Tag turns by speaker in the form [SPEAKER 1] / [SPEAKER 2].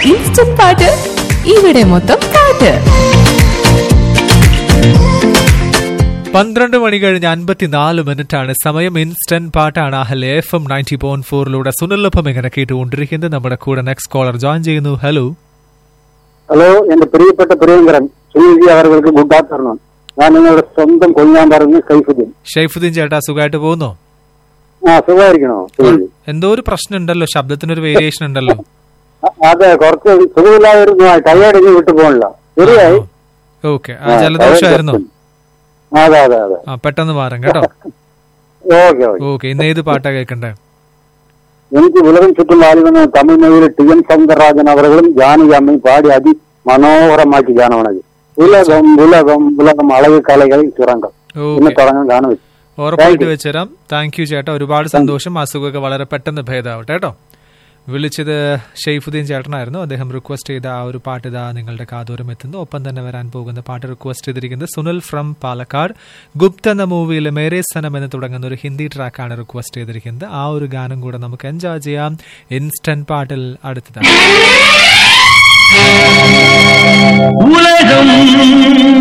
[SPEAKER 1] Instant പാട്ട് ഇവിടെ മൊത്തം പാട്ട്
[SPEAKER 2] പന്ത്രണ്ട് മണി കഴിഞ്ഞ് അൻപത്തിനാല് മിനിറ്റ് ആണ് സമയം ഇൻസ്റ്റന്റ് പാട്ടാണ് അഹൽ എഫ് എം നയൻറ്റി പോയിന്റ് ഫോറിലൂടെ സുനിലൊപ്പം ഇങ്ങനെ കേട്ടുകൊണ്ടിരിക്കുന്നത് നമ്മുടെ കൂടെ നെക്സ്റ്റ് കോളർ ജോയിൻ ചെയ്യുന്നു ഹലോ
[SPEAKER 3] ഹലോ എന്റെ പ്രിയപ്പെട്ട പ്രിയങ്കരൻ സുനിൽജി അവർക്ക് ഗുഡ് ആഫ്റ്റർനൂൺ ഞാൻ നിങ്ങളുടെ സ്വന്തം കൊഞ്ഞാൻ പറഞ്ഞു സൈഫുദ്ദീൻ
[SPEAKER 2] ഷെയ്ഫുദ്ദീൻ ചേട്ടാ സുഖമായിട്ട് പോകുന്നോ
[SPEAKER 3] ആ സുഖമായിരിക്കണോ സുനിൽജി
[SPEAKER 2] എന്തോ ഒരു പ്രശ്നം ഉണ്ടല്ലോ ശബ്ദത്തിനൊരു വേരിയേഷൻ ഉണ്ടല്ലോ
[SPEAKER 3] അ- അതെ കുറച്ച് സുഖമില്ലാതിരുന്നു ടയേർഡ് വിട്ടു പോകണില്ല ശരിയായി
[SPEAKER 2] ഓക്കെ
[SPEAKER 3] ആ,
[SPEAKER 2] ജലദോഷമായിരുന്നോ
[SPEAKER 3] അതെ അതെ അതെ
[SPEAKER 2] ആ പെട്ടെന്ന് മാറും കേട്ടോ
[SPEAKER 3] ഓക്കെ ഓക്കെ
[SPEAKER 2] ഓക്കെ ഇന്ന് ഏത് പാട്ടാ കേൾക്കണ്ടേ
[SPEAKER 3] എനിക്ക് ഉലകം ചുറ്റും വാലിവെന്ന തമിഴ്മൊഴിയിൽ ടി എൻ സൗന്ദരരാജൻ അവர்களுം ജാനകി അമ്മയും പാടി അതി മനോഹരമാക്കി ഗാനമാണത് ഉലകം ഉലകം ഉലകം അളവ് കലകൾ ചുരങ്കം ഇന്ന്
[SPEAKER 2] ഓക്കെ
[SPEAKER 3] തുടങ്ങാൻ ഗാനം വെച്ചു
[SPEAKER 2] ഉറപ്പായിട്ട്
[SPEAKER 3] Thank you.
[SPEAKER 2] വെച്ചുതരാം താങ്ക് യു ചേട്ടാ ഒരുപാട് സന്തോഷം അസുഖമൊക്കെ വളരെ പെട്ടെന്ന് ഭേദമാവട്ടെ കേട്ടോ വിളിച്ചത് ഷെയ്ഫുദ്ദീൻ ചേട്ടനായിരുന്നു അദ്ദേഹം റിക്വസ്റ്റ് ചെയ്ത ആ ഒരു പാട്ട് ഇതാ നിങ്ങളുടെ കാതോരം എത്തുന്നു ഒപ്പം തന്നെ വരാൻ പോകുന്ന പാട്ട് റിക്വസ്റ്റ് ചെയ്തിരിക്കുന്നത് സുനിൽ ഫ്രം പാലക്കാട് ഗുപ്ത എന്ന മൂവിയിൽ മേരെ സനം എന്ന് തുടങ്ങുന്ന ഒരു ഹിന്ദി ട്രാക്കാണ് റിക്വസ്റ്റ് ചെയ്തിരിക്കുന്നത് ആ ഒരു ഗാനം കൂടെ നമുക്ക് എൻജോയ് ചെയ്യാം ഇൻസ്റ്റന്റ് പാട്ടിൽ അടുത്തതാണ്
[SPEAKER 4] உலகம்